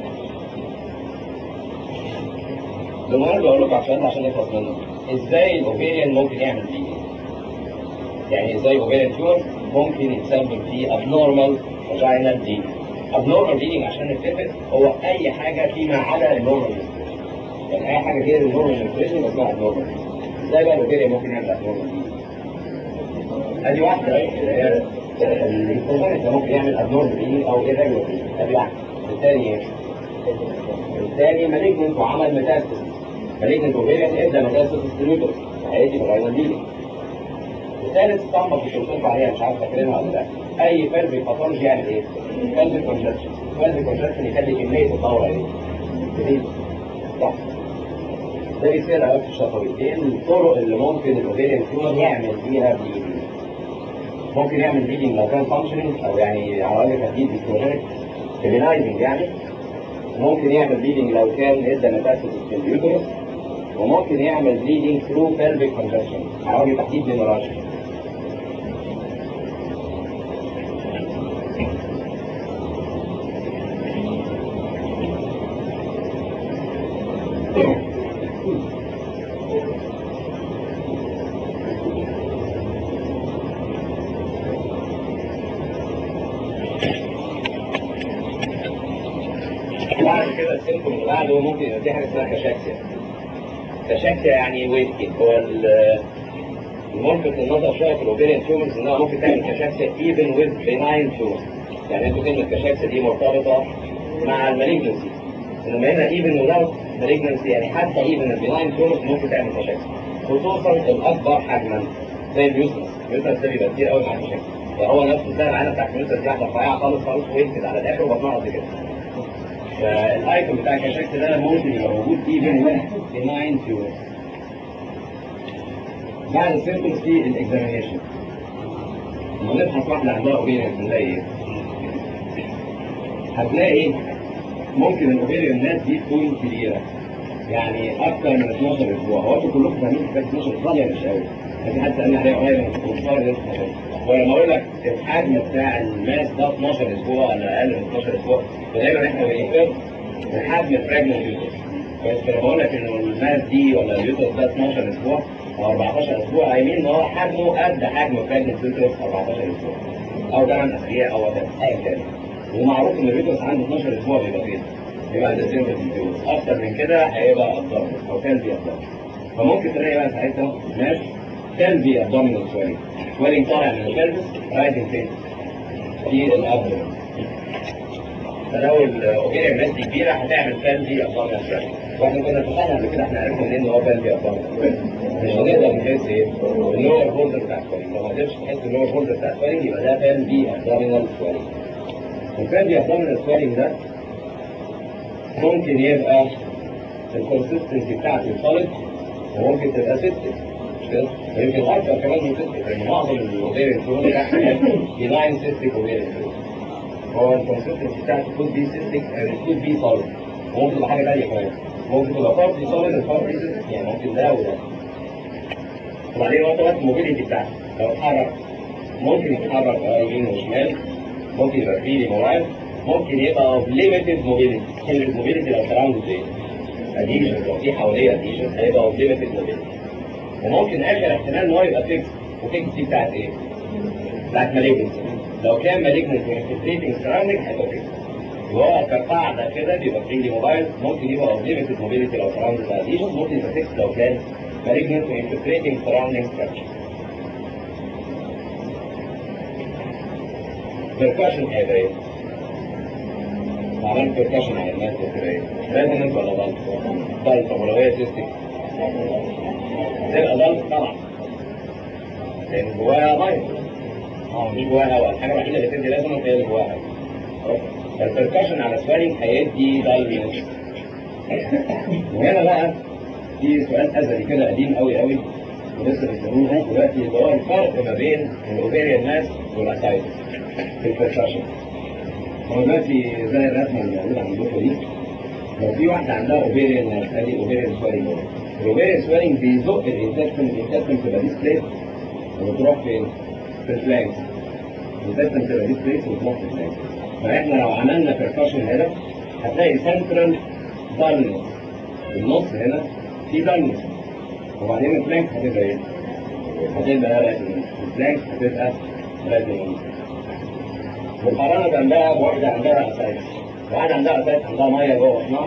بالمناسبة أقول لكم عشان عشان نخلص منه إزاي الأوفيريان ممكن يعمل بليدنج يعني إزاي الأوفيريان تيور ممكن يتسبب في abnormal vaginal bleeding abnormal bleeding عشان نتفق هو أي حاجة فيما عدا النورمال يعني أي حاجة غير النورمال نيوتريشن اسمها abnormal إزاي بقى الأوفيريان ممكن يعمل abnormal bleeding أدي واحدة أهي اللي هي الإنفورمال ممكن يعمل abnormal bleeding أو irregular bleeding أدي واحدة الثاني إيه؟ الثاني مالجنت وعمل ميتاستاسيس مالجنت اوفيريان ابدا ميتاستاسيس ستيرويدوس هيدي بغير دي الثالث اسطمبة مش قلت عليها مش عارف فاكرينها ولا لا اي فالفي باثولوجي يعمل ايه؟ فالفي كونجكشن فالفي كونجكشن يخلي كميه الدوره ايه؟ تزيد صح ده بيصير قوي في الشفوي ايه الطرق اللي ممكن الاوفيريان تيومر يعمل فيها بليدنج ممكن يعمل بليدنج لو كان فانكشننج او يعني على وجه التحديد استروجينيك ستيبلايزنج يعني ممكن يعمل بليدنج لو كان ادى ميتاستاسيس في اليوترس وممكن يعمل بليدنج ثرو pelvic congestion على وجه تحديد نيموراجيا بعد كده السيمتوم اللي بعده ممكن يبقى في حاجه اسمها كشاكسيا كشاكسيا يعني ويسكي هو ال- الملفت للنظر شويه في الاوبيريان تيومرز انها ممكن تعمل كشاكسيا ايفن ويز بيناين تيومرز يعني انتوا كلمه كشاكسيا دي مرتبطه مع المالجنسي انما هنا ايفن وذاوت مالجنسي يعني حتى ايفن البيناين تيومرز ممكن تعمل كشاكسيا خصوصا الاكبر حجما زي اليوسنس اليوسنس ده بيبقى كتير قوي مع الكشاكسيا فهو نفسه ده العينه بتاعت اليوسنس دي واحده رفيعه خالص خالص ويسكت على الاخر وبطنها قد كده فالايكون بتاع الكشاكس ده ممكن يبقى موجود ايفن وين بناين تيورز بعد السيمتومز في الاكزامينيشن لما نبحث واحده عندها اوبيريان بنلاقي ايه؟ هتلاقي ممكن الاوبيريان الناس دي تكون كبيره يعني اكثر من 12 اسبوع هو انتوا كلكم فاهمين حكايه 12 اسبوع ولا مش قوي؟ بس حد سالني عليها قريب انا كنت مستغرب ان انتوا فاهمين. ولما اقول لك الحجم بتاع الماس ده 12 اسبوع ولا اقل من 12 اسبوع فدايما احنا بنقول الحجم الفراجمنت يوترس بس لما بقول لك انه الماس دي ولا اليوترس ده 12 اسبوع او 14 اسبوع اي مين ان هو حجمه قد حجم فراجمنت يوترس 14 اسبوع او 8 اسابيع او ايا كان ومعروف ان اليوترس عنده 12 اسبوع بيبقى فين؟ يبقى ده سيمبل اكتر من كده هيبقى ابضل او كان بي ابضل فممكن تلاقي بقى ساعتها ناس كان بي ابضل سويلنج سويلنج طالع من البلفس رايزنج فين؟ في الابدومن فلو الاوبيريا الناس دي كبيره هتعمل كان بي ابضل سويلنج واحنا كنا اتفقنا قبل كده احنا عرفنا منين ان هو كان بي ابضل مش هنقدر نحس ايه؟ اللور بوردر بتاع السويلنج لو ما قدرتش تحس اللور بوردر بتاع السويلنج يبقى ده كان بي ابدومينال سويلنج وكان بي ابدومينال سويلنج ده ممكن يبقى الكونسستنسي بتاعته صالد وممكن تبقى سيستم مش كده؟ ويمكن اكتر كمان من سيستم لان معظم الاوبيريان تيومر ده بيناين سيستيك اوبيريان هو الكونسستنسي بتاعته كود بي سيستيك كود بي صالد وممكن تبقى حاجه ثانيه كمان ممكن تبقى بارتي صالد البارتي يعني ممكن ده وده وبعدين هو طبعا الموبيليتي بتاعته لو اتحرك ممكن يتحرك اه يمين وشمال ممكن يبقى فريلي موبايل ممكن يبقى اوف ليميتد موبيليتي كلمه موبيليتي لو سراوند ايه؟ اديشن لو في حواليه اديشن هيبقى اوف ليميتد موبيليتي وممكن اخر احتمال ان هو يبقى فيكس وفيكس دي بتاعت ايه؟ بتاعت مالجنسي لو كان مالجنسي انفلتريتنج سراوندنج هيبقى فيكس وهو كقاعدة كده بيبقى فريلي موبايل ممكن يبقى اوبليميتد موبيليتي لو سراوندد باي ليجن ممكن يبقى فيكس لو كان malignant infiltrating surrounding structure. percussion هيبقى ايه؟ عملت percussion على الناس كده ايه؟ resonant ولا ضلط؟ ضلط طب ولو هي سيستك؟ تبقى ضلط طبعا لان جواها ميه اه مش جواها هواء الحاجه الوحيده اللي تدي resonant هي اللي جواها هواء فالبركشن على سوالينج هيدي ضلمنس وهنا بقى في سؤال ازلي كده قديم قوي قوي ولسه بيسالوه دلوقتي اللي هو الفرق ما بين الاوفيريان ماس والاسايتس في البركشن هو دلوقتي زي الرسمه اللي موجوده عندكم دي لو في واحده عندها اوفيريان ماس ادي اوفيريان سوالينج الاوفيريان سوالينج بيزق الانتستين الانتستين تبقى ديسبليس وتروح فين؟ في الفلانكس الانتستين تبقى ديسبليس وتروح في الفلانكس فاحنا لو عملنا بركشن هنا هتلاقي سنترال دارنس النص هنا في دارنس وبعدين الفلانك هتبقى ايه؟ هتبقى راديوم الفلانك هتبقى راديوم مقارنة بقى بواحدة عندها أسايتس واحدة عندها أسايتس عندها مية جوه بطنها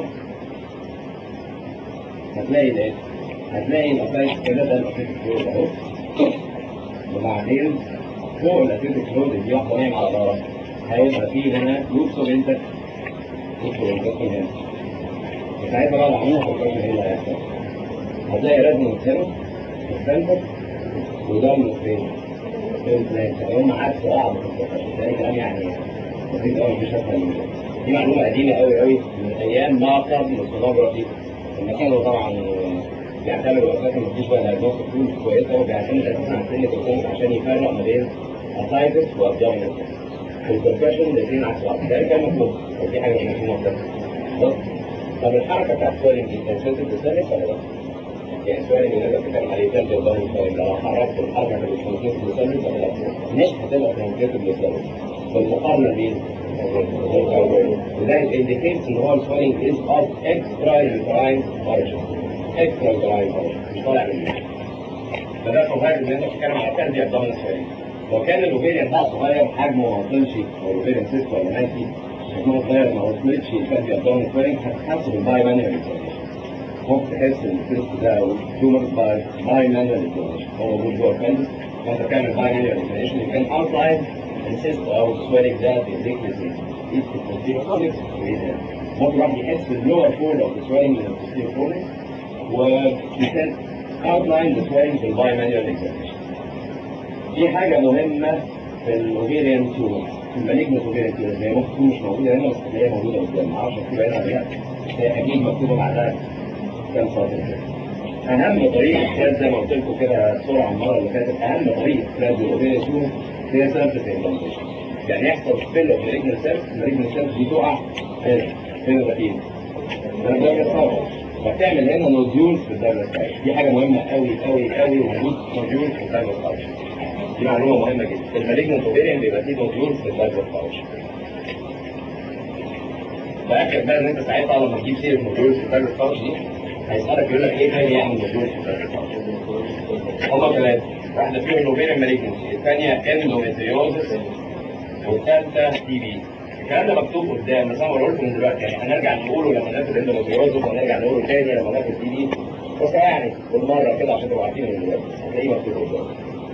هتلاقي ايه؟ هتلاقي الأسايتس كده ده الأسيتيك فلويد أهو وبعدين فوق الأسيتيك فلويد دي واحدة نايمة على ظهرها هيبقى في هنا لوبس اوف انتك لوبس اوف انتك هنا ساعتها بقى لو عملنا فكرنا ايه اللي هيحصل هتلاقي رزن هنا في السنتر وده من فين؟ في الفلانك هم عكس بعض في الفكرة ده كلام يعني بسيط قوي مفيش اسهل من كده دي معلومة قديمة قوي قوي من أيام ما قبل السونوجرافي لما كانوا طبعا بيعتمدوا أساسا مفيش بقى دايجنوستيك تولز كويسة وبيعتمد أساسا على سنة الكونس عشان يفرق ما بين أسايتس وأبدومينال البركشن الاثنين عكس بعض ده كان مفهوم او في حاجه مش مفهومه بس بص طب الحركه بتاعت سويلنج دي كونسنتد لسانك ولا لا؟ يعني سويلنج اللي انت بتتكلم عليه كان تقدر سويلنج لو حركت الحركه اللي كونسنتد لسانك ولا لا؟ مش هتبقى كونسنتد لسانك بالمقارنه بين وده انديكيتس ان هو السويلنج از اوف اكسترا يوتراين اوريجن اكسترا يوتراين اوريجن مش طالع من فده بروفايد ان انت بتتكلم على كان دي ابدومينال سويلنج لو كان الاوفيريان بقى صغير حجمه ما وصلش او الاوفيريان سيست ولا ماشي حجمه صغير ما وصلتش كان بيقدرون سوينج هتحس بالباي مانوال ممكن تحس ان السيست ده او تيومر باي باي مانوال هو موجود جوه الكندس وانت بتعمل باي مانوال انفلاميشن يو كان اوتلاين السيست او السوينج ده بيديك ديزيز ممكن الواحد يحس باللور فول اوف السوينج من البوستيريور كورنكس ويكان اوتلاين السوينج بالباي مانوال اكزامينشن في حاجة مهمة في الأوفيريان تيومر في المالجنت أوفيريان تيومر هي ممكن تكون مش موجودة هنا بس هي موجودة قدام معرفش مكتوبة هنا ولا لا هي أكيد مكتوبة بعدها كام سطر كده أهم طريقة إفراز زي ما قلت لكم كده بسرعة المرة اللي فاتت أهم طريقة إفراز الأوفيريان تيومر هي سيرفس امبلانتيشن يعني يحصل سبيل أوف مالجنت سيلز المالجنت سيلز دي تقع هنا فين الرتين ده الدرجة الصعبة وهتعمل هنا نوديولز في الدرجة الصعبة دي حاجة مهمة قوي قوي قوي وجود نوديولز في الدرجة الصعبة دي معلومه مهمه جدا المالجنت اوفيريان بيبقى فيه نوديول في البلاد والفاوش فاكر بقى ان انت ساعتها لما تجيب سيره نوديول في البلاد والفاوش دي هيسالك يقول لك ايه تاني يعني نوديول في البلاد والفاوش هما ثلاثه واحده فيهم الاوفيريان مالجنسي الثانيه اندوميتريوزس والثالثه تي بي الكلام ده مكتوب قدام بس انا بقول لكم دلوقتي يعني هنرجع نقوله لما ناخد اندوميتريوزس وهنرجع نقوله تاني لما ناخد تي بي بس يعني بالمره كده عشان تبقوا عارفين من دلوقتي هتلاقيه مكتوب قدام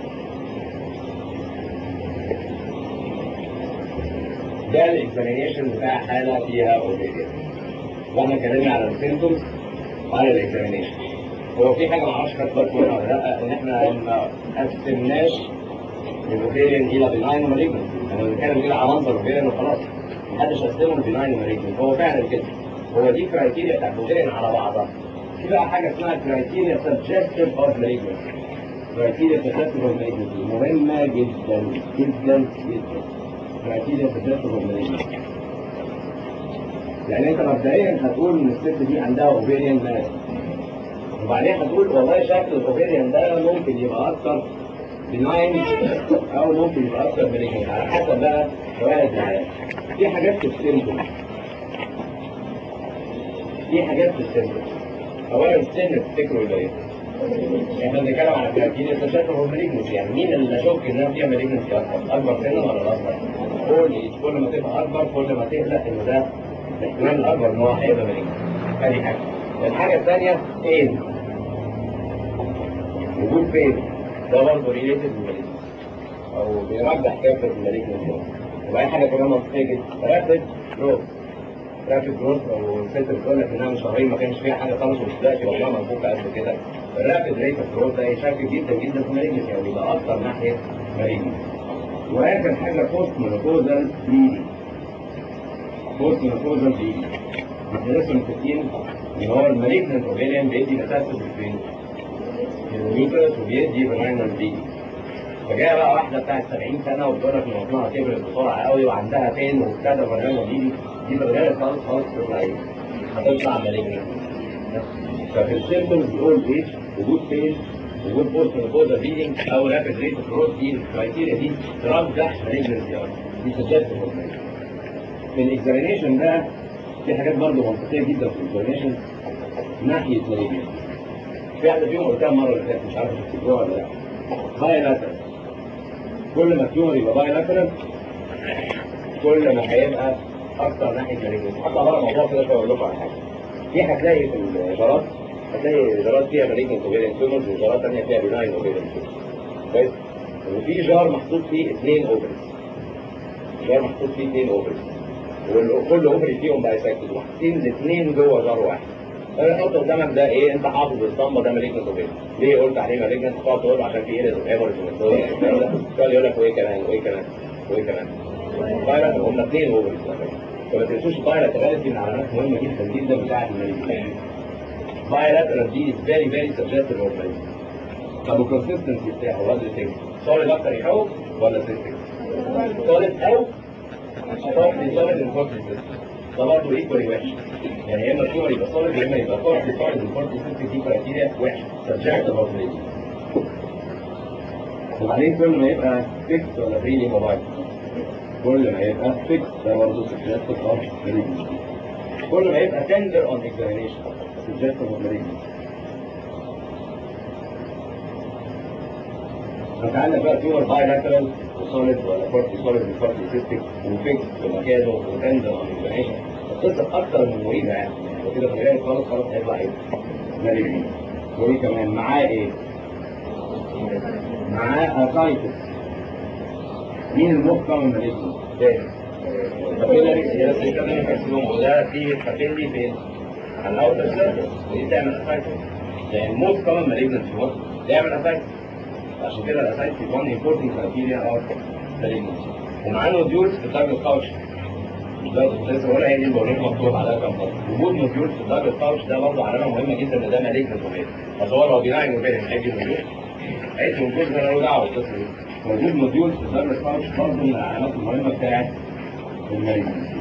ده الاكزامينيشن بتاع حاله فيها اوبيديا واحنا اتكلمنا على السيمتومز وعلى الاكزامينيشن هو في حاجه ما اعرفش خدت بالكم منها ولا لا ان احنا ما قسمناش الاوبيديان الى بناين ومالجنت احنا بنتكلم كده على منظر الاوبيديان وخلاص محدش قسمه لبناين ومالجنت هو فعلا كده هو دي كرايتيريا بتاعت الاوبيديان على بعضها في بقى حاجه اسمها كرايتيريا سبجكتيف اوف مالجنت كرايتيريا سبجكتيف اوف مالجنت مهمه جدا جدا جدا كرايتيريا سبجكتيف اوف مالجنت يعني انت مبدئيا هتقول ان الست دي عندها اوفيريان ماس وبعدين هتقول والله شكل الاوفيريان ده ممكن يبقى اكتر بناين او ممكن يبقى اكتر مالجنت على حسب بقى شواهد العيان في حاجات في السيمتوم في حاجات في السيمتوم اولا السن تفتكروا ده ايه؟ احنا بنتكلم على كرايتيريا تشكل هو مالجنسي يعني مين اللي اشك انها فيها مالجنسي اكتر؟ اكبر سنا ولا الاصغر؟ كل كل ما تبقى اكبر كل ما تقلق ان ده الاحتمال الاكبر ان هو هيبقى مالجنس ادي حاجه الحاجه الثانيه فين وجود فين ده برضه ريليتد بالمالجنس او بيرجح كافه المالجنس وبعدين حاجه كمان منطقيه جدا رابد جروث رابد جروث او الست بتقول لك انها من شهرين ما كانش فيها حاجه خالص ومش دلوقتي بطنها منفوخه قد كده الرابد ريت اوف جروث ده يشكل جدا جدا في المالجنس يعني بيبقى اكتر ناحيه مالجنس واخر حاجه بوست مينوبوزال بليدنج بوست مينوبوزال بليدنج احنا لسه متفقين ان هو المالجنس اوفيريان بيدي مسافه فين؟ اليوترس وبيدي فاجينال بليدنج فجايه بقى واحده بتاعت 70 سنه وبتقول لك ان بطنها كبرت بسرعه قوي وعندها فين وابتدى فاجينال بليدنج دي في الغالب خالص خالص تطلع ايه؟ هتطلع مالجنس ففي السيمبتومز الاول ايج وجود فين وجود بوست مينوبوزال بليدنج او رابيد ريت اوف جروث دي الكرايتيريا دي ترجح مالجنس دي سجلت في الاكزامينيشن ده في حاجات برضه منطقيه جدا في الاكزامينيشن ناحيه مالجنس في واحده فيهم قلتها المره اللي فاتت مش عارف تفتكروها ولا لا بايلاترال كل ما التيومر يبقى بايلاترال كل ما هيبقى اكتر ناحيه مالجنس حتى بره الموضوع كده شويه اقول لكم على حاجه في هتلاقي في الجرات هتلاقي جرات فيها مالجنس اوفيريان تيومرز وجرات ثانيه فيها بناين اوفيريان كويس وفي جار محطوط فيه اثنين اوفرز جار محطوط فيه اثنين اوفرز وكل اوفري فيهم بايسكتد وحاطين الاثنين جوه جار واحد انا احط قدامك ده ايه انت حافظ الصمبه ده مالجنس اوفيريان ليه قلت عليه مالجنس تقعد تقول له عشان في ايرز اوف ايفرز يقعد يقول لك وايه كمان وايه كمان وايه كمان بايرات هم اثنين اوفرز فما تنسوش بايرات دي من علامات مهمه جدا جدا بتاعت المالجنس bilateral دي is very very suggestive of malignancy. طب الكونسستنسي بتاعه وات دو سوليد اكتر يحوط ولا سيستم؟ سوليد او سوليد سوليد انفورتي سيستم ده برضه ايكوالي وحش يعني يا اما التيومر يبقى سوليد يا اما يبقى فورتي سوليد انفورتي سيستم دي كرايتيريا وحشه سبجكتيف اوف وبعدين كل ما يبقى فيكس ولا فريلي موبايل كل ما يبقى فيكس ده برضه سبجكتيف اوف كل ما يبقى تندر اون اكزامينيشن سبجكتيف اوف فتعالى بقى تيومر باي لاترال وسوليد ولا فورتي سوليد وفورتي سيستيك وفيكس في مكانه وتندر اون اكزامينيشن القصه اكتر من مريضه يعني وكده في الغالب خلاص خلاص هيطلع ايه؟ مالجنس وايه كمان معاه ايه؟ معاه اسايتس مين الموست كومن مالجنس؟ كابيلاري سيرس كابيلاري كارسينوما وده فيه كابيلاري فين؟ على الاوتر سيرفيس ودي تعمل اسايتس يعني الموست كومن مالجنس في مصر تعمل اسايتس عشان كده الاسايتس is one important criteria of malignancy ومعاه نوديولز في الدرجه الكاوتش ده لسه بقول هي دي اللي بوريك مكتوب عليها كام خط وجود نوديولز في الدرجه الكاوتش ده برضه علامه مهمه جدا ان ده مالجنس اوفير اصل هو لو بيناعي اوفير هيجي نوديول هيجي نوديول ده له دعوه بالقصه دي وجود نوديولز في الدرجه الكاوتش برضه من العلامات المهمه بتاعت المالجنسي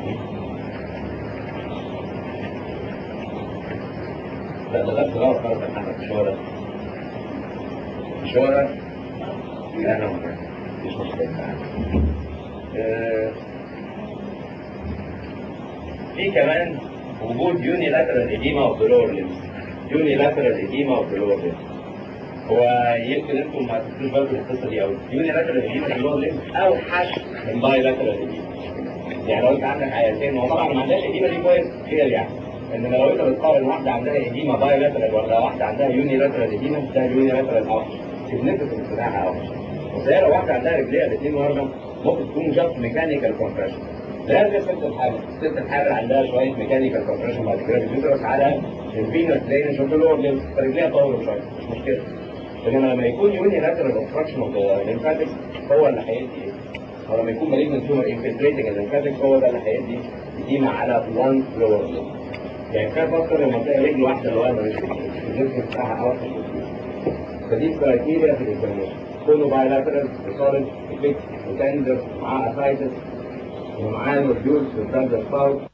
لا ده بس غلط خالص يا محمد مش هو ده مش هو ده لا انا مش مشكلة آه، في كمان وجود يوني لاترال ايديما اوف ذا لور ليمز يوني لاترال ايديما اوف ذا لور ليمز هو يمكن انتم ما تاخدوش بالكم من القصه دي قوي يوني لاترال ايديما في اللور ليمز اوحش من باي لاترال ايديما يعني لو انت عندك عيالتين هو طبعا ما عندهاش ايديما دي كويس خير يعني انما لو انت بتقارن واحده عندها ايديما باي لاترال ولا واحده عندها يوني لاترال ايديما ده اليوني لاترال اوحش السيجنفكنس بتاعها اوحش بس هي لو واحده عندها رجليها الاثنين ورمه ممكن تكون جاست ميكانيكال كومبريشن ده زي ست الحامل ست الحامل عندها شويه ميكانيكال كومبريشن بعد كده بتدرس على الفينوس لين شوف اللور رجليها طول شويه مش مشكله انما لما يكون يوني لاترال اوبستراكشن اوف الليمفاتكس هو اللي هيدي ايه؟ او لما يكون مالجنت تيومر انفلتريتنج الليمفاتكس هو ده اللي هيدي اديمه على وان لور يعني كان فكر لما تلاقي رجل واحده اللي واقفه مش الجسم بتاعها اوحش فدي كرايتيريا في الاكزامينشن كله بايلاترال وصالد وفيكس وتندر معاه اسايتس ومعاه نوديولز في الدرجه الصاوت